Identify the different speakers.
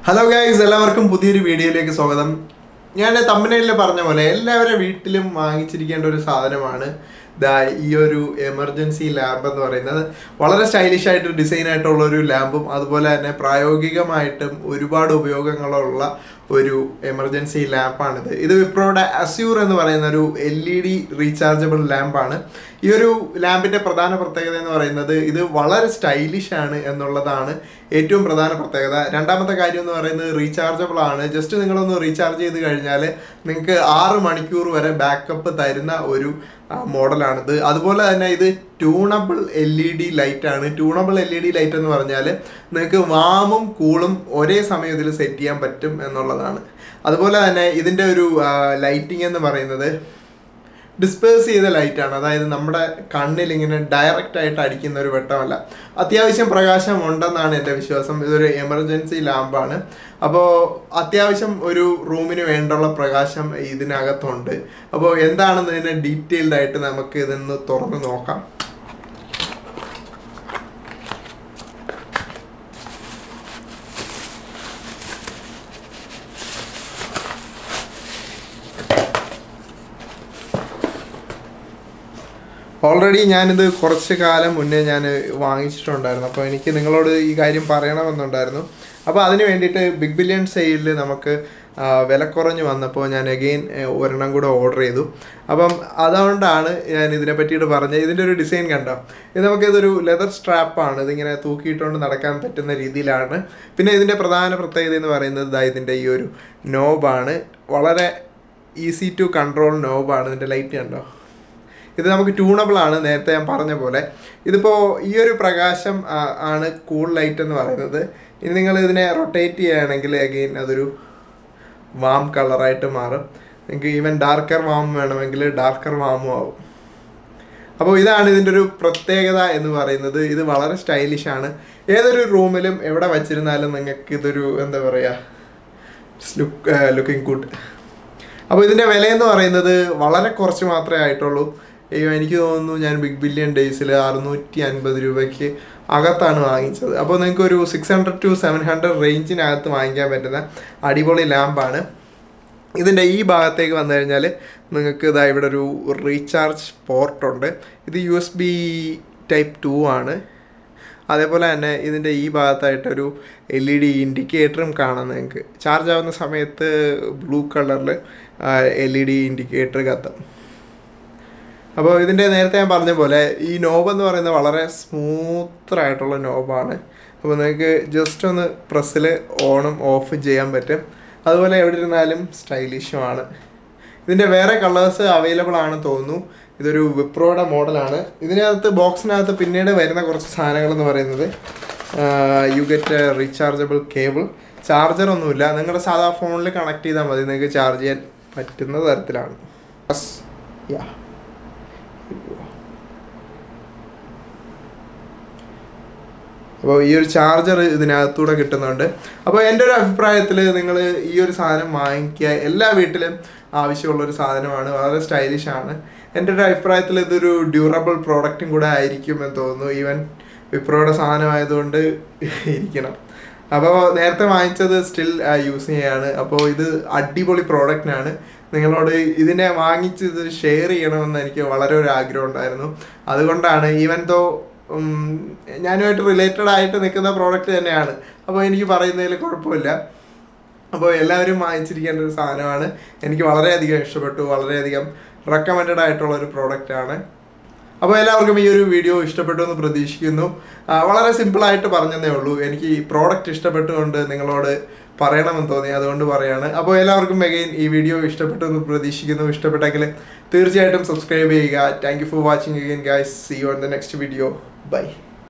Speaker 1: hello guys എല്ലാവർക്കും പുതിയൊരു വീഡിയോയിലേക്ക് സ്വാഗതം ഞാൻ തമ്മനയിൽ പറഞ്ഞ പോലെ എല്ലാവരുടെ വീട്ടിലും വാങ്ങിച്ചിരിക്കേണ്ട ഒരു സാധനമാണ് ദാ ഈ ഒരു എമർജൻസി ലാമ്പ് എന്ന് പറയുന്നത് വളരെ സ്റ്റൈലിഷ് ആയിട്ട് ഡിസൈൻ ആയിട്ടുള്ള ഒരു ലാമ്പും അതുപോലെ തന്നെ പ്രായോഗികമായിട്ടും ഒരുപാട് ഉപയോഗങ്ങളുള്ള ഒരു എമർജൻസി ലാമ്പാണിത് ഇത് വിപ്രോയുടെ അസ്യൂർ എന്ന് പറയുന്ന ഒരു എൽ ഇ ഡി റീചാർജബിൾ ലാമ്പാണ് ഈ ഒരു ലാമ്പിന്റെ പ്രധാന പ്രത്യേകത എന്ന് പറയുന്നത് ഇത് വളരെ സ്റ്റൈലിഷ് ആണ് എന്നുള്ളതാണ് ഏറ്റവും പ്രധാന പ്രത്യേകത രണ്ടാമത്തെ കാര്യം എന്ന് പറയുന്നത് റീചാർജബിൾ ആണ് ജസ്റ്റ് നിങ്ങളൊന്ന് റീചാർജ് ചെയ്ത് കഴിഞ്ഞാൽ നിങ്ങൾക്ക് ആറ് മണിക്കൂർ വരെ ബാക്കപ്പ് തരുന്ന ഒരു ആ, മോഡലാണിത് അതുപോലെ തന്നെ ഇത് tunable L E D light ആണ് tunable L E D light എന്ന് പറഞ്ഞാൽ നിങ്ങൾക്ക് വാമും കൂളും ഒരേ സമയം ഇതിൽ സെറ്റ് ചെയ്യാൻ പറ്റും എന്നുള്ളതാണ് അതുപോലെ തന്നെ ഇതിൻ്റെ ഒരു ലൈറ്റിംഗ് എന്ന് പറയുന്നത് ഡിസ്പേഴ്സ് ചെയ്ത ലൈറ്റാണ് അതായത് നമ്മുടെ കണ്ണിൽ ഇങ്ങനെ ഡയറക്റ്റ് ആയിട്ട് അടിക്കുന്ന ഒരു വെട്ടമല്ല അത്യാവശ്യം പ്രകാശം ഉണ്ടെന്നാണ് എൻ്റെ വിശ്വാസം ഇതൊരു എമർജൻസി ലാമ്പാണ് അപ്പോൾ അത്യാവശ്യം ഒരു റൂമിന് വേണ്ടുള്ള പ്രകാശം ഇതിനകത്തുണ്ട് അപ്പോൾ എന്താണെന്ന് ഇതിനെ ഡീറ്റെയിൽഡ് ആയിട്ട് നമുക്ക് ഇതൊന്ന് തുറന്ന് നോക്കാം ഓൾറെഡി ഞാനിത് കുറച്ച് കാലം മുന്നേ ഞാൻ വാങ്ങിച്ചിട്ടുണ്ടായിരുന്നു അപ്പോൾ എനിക്ക് നിങ്ങളോട് ഈ കാര്യം പറയണമെന്നുണ്ടായിരുന്നു അപ്പോൾ അതിന് വേണ്ടിയിട്ട് ബിഗ് ബില്യൺ സെയിലിൽ നമുക്ക് ആ, വില കുറഞ്ഞ് വന്നപ്പോൾ ഞാൻ അഗെയിൻ ഒരെണ്ണം കൂടെ ഓർഡർ ചെയ്തു അപ്പം അതുകൊണ്ടാണ് ഞാൻ ഇതിനെ പറ്റിയിട്ട് പറഞ്ഞത് ഇതിൻ്റെ ഒരു ഡിസൈൻ കണ്ടോ ഇത് നമുക്കിതൊരു ലെതർ സ്ട്രാപ്പാണ് ഇതിങ്ങനെ തൂക്കിയിട്ടുകൊണ്ട് നടക്കാൻ പറ്റുന്ന രീതിയിലാണ് പിന്നെ ഇതിൻ്റെ പ്രധാന പ്രത്യേകത എന്ന് പറയുന്നത് ദാ ഇതിൻ്റെ ഈ ഒരു നോബാണ് വളരെ ഈസി ടു കൺട്രോൾ നോബാണ് ഇതിൻ്റെ ലൈറ്റ് കണ്ടോ ഇത് നമുക്ക് ട്യൂണബിൾ ആണ് നേരത്തെ ഞാൻ പറഞ്ഞ പോലെ ഇതിപ്പോൾ ഈ ഒരു പ്രകാശം ആ, ആണ് കൂൾ ലൈറ്റ് എന്ന് പറയുന്നത് ഇനി നിങ്ങൾ ഇതിനെ റൊട്ടേറ്റ് ചെയ്യുകയാണെങ്കിൽ അഗെയിൻ അതൊരു വാം കളറായിട്ട് മാറും നിങ്ങൾക്ക് ഈവൻ ഡാർക്കർ വാം വേണമെങ്കിൽ ഡാർക്കർ വാമും ആവും അപ്പോൾ ഇതാണ് ഇതിൻ്റെ ഒരു പ്രത്യേകത എന്ന് പറയുന്നത് ഇത് വളരെ സ്റ്റൈലിഷ് ആണ് ഏതൊരു റൂമിലും എവിടെ വച്ചിരുന്നാലും നിങ്ങൾക്ക് ഇതൊരു എന്താ പറയുക ലുക്ക് ലുക്കിംഗ് ഗുഡ് അപ്പോൾ ഇതിൻ്റെ വില എന്ന് പറയുന്നത് വളരെ കുറച്ച് മാത്രമേ ആയിട്ടുള്ളൂ അയ്യോ എനിക്ക് തോന്നുന്നു ഞാൻ ബിഗ് ബില്യൺ ഡേയ്സിൽ അറുന്നൂറ്റി അൻപത് രൂപയ്ക്ക് അകത്താണ് വാങ്ങിച്ചത് അപ്പോൾ നിങ്ങൾക്ക് ഒരു six hundred to seven hundred റേഞ്ചിനകത്ത് വാങ്ങിക്കാൻ പറ്റുന്ന അടിപൊളി ലാമ്പാണ് ഇതിൻ്റെ ഈ ഭാഗത്തേക്ക് വന്നു കഴിഞ്ഞാൽ നിങ്ങൾക്ക് ഇതാ ഇവിടെ ഒരു റീചാർജ് പോർട്ടുണ്ട് ഇത് U S B type two ആണ് അതേപോലെ തന്നെ ഇതിൻ്റെ ഈ ഭാഗത്തായിട്ടൊരു എൽ ഇ ഡി ഇൻഡിക്കേറ്ററും കാണാം നിങ്ങൾക്ക് ചാർജ് ആവുന്ന സമയത്ത് ബ്ലൂ കളറിൽ എൽ ഇ ഡി ഇൻഡിക്കേറ്റർ കത്തും അപ്പോൾ ഇതിൻ്റെ നേരത്തെ ഞാൻ പറഞ്ഞ പോലെ ഈ നോബ് എന്ന് പറയുന്നത് വളരെ സ്മൂത്ത് ആയിട്ടുള്ള നോബാണ് അപ്പോൾ നിങ്ങൾക്ക് ജസ്റ്റ് ഒന്ന് പ്രസ്സിൽ ഓണും ഓഫ് ചെയ്യാൻ പറ്റും അതുപോലെ എവിടെ ഇരുന്നാലും സ്റ്റൈലിഷുമാണ് ഇതിൻ്റെ വേറെ കളേഴ്സ് അവൈലബിൾ ആണ് തോന്നുന്നു ഇതൊരു വിപ്രോയുടെ മോഡലാണ് ഇതിനകത്ത് ബോക്സിനകത്ത് പിന്നീട് വരുന്ന കുറച്ച് സാധനങ്ങൾ എന്ന് പറയുന്നത് you get rechargeable cable charger ഒന്നുമില്ല നിങ്ങളുടെ സാധാ ഫോണിൽ കണക്ട് ചെയ്താൽ മതി നിങ്ങൾക്ക് ചാർജ് ചെയ്യാൻ പറ്റുന്ന തരത്തിലാണ് യാ അപ്പോൾ ഈ ഒരു ചാർജർ ഇതിനകത്തൂടെ കിട്ടുന്നുണ്ട് അപ്പോൾ എൻ്റെ ഒരു അഭിപ്രായത്തിൽ നിങ്ങൾ ഈ ഒരു സാധനം വാങ്ങിക്കുക എല്ലാ വീട്ടിലും ആവശ്യമുള്ള ഒരു സാധനമാണ് വളരെ സ്റ്റൈലിഷ് ആണ് എൻ്റെ ഒരു അഭിപ്രായത്തിൽ ഇതൊരു ഡ്യൂറബിൾ പ്രോഡക്റ്റും കൂടെ ആയിരിക്കും എന്ന് തോന്നുന്നു ഈവൻ വിപ്രോയുടെ സാധനമായതുകൊണ്ട് ഇരിക്കണം അപ്പോൾ നേരത്തെ വാങ്ങിച്ചത് സ്റ്റിൽ യൂസ് ചെയ്യാണ് അപ്പോൾ ഇത് അടിപൊളി പ്രോഡക്റ്റിനാണ് നിങ്ങളോട് ഇതിനെ വാങ്ങിച്ച് ഇത് ഷെയർ ചെയ്യണമെന്ന് എനിക്ക് വളരെ ഒരു ആഗ്രഹം ഉണ്ടായിരുന്നു അതുകൊണ്ടാണ് ഈവൻ ദോ ഞാനുമായിട്ട് റിലേറ്റഡ് ആയിട്ട് നിൽക്കുന്ന പ്രോഡക്റ്റ് തന്നെയാണ് അപ്പോൾ എനിക്ക് പറയുന്നതിൽ കുഴപ്പമില്ല അപ്പോൾ എല്ലാവരും വാങ്ങിച്ചിരിക്കേണ്ട ഒരു സാധനമാണ് എനിക്ക് വളരെയധികം ഇഷ്ടപ്പെട്ടു വളരെയധികം റെക്കമെൻഡഡ് ആയിട്ടുള്ള ഒരു പ്രോഡക്റ്റാണ് അപ്പോൾ എല്ലാവർക്കും ഈ ഒരു വീഡിയോ ഇഷ്ടപ്പെട്ടു എന്ന് പ്രതീക്ഷിക്കുന്നു ആ, വളരെ സിമ്പിളായിട്ട് പറഞ്ഞതേ ഉള്ളൂ എനിക്ക് ഈ പ്രോഡക്റ്റ് ഇഷ്ടപ്പെട്ടുകൊണ്ട് നിങ്ങളോട് പറയണമെന്ന് തോന്നി അതുകൊണ്ട് പറയാണ് അപ്പോൾ എല്ലാവർക്കും അഗൈൻ ഈ വീഡിയോ ഇഷ്ടപ്പെട്ടു എന്ന് പ്രതീക്ഷിക്കുന്നു ഇഷ്ടപ്പെട്ടെങ്കിൽ തീർച്ചയായിട്ടും സബ്സ്ക്രൈബ് ചെയ്യുക thank you for watching again guys see you on the next video by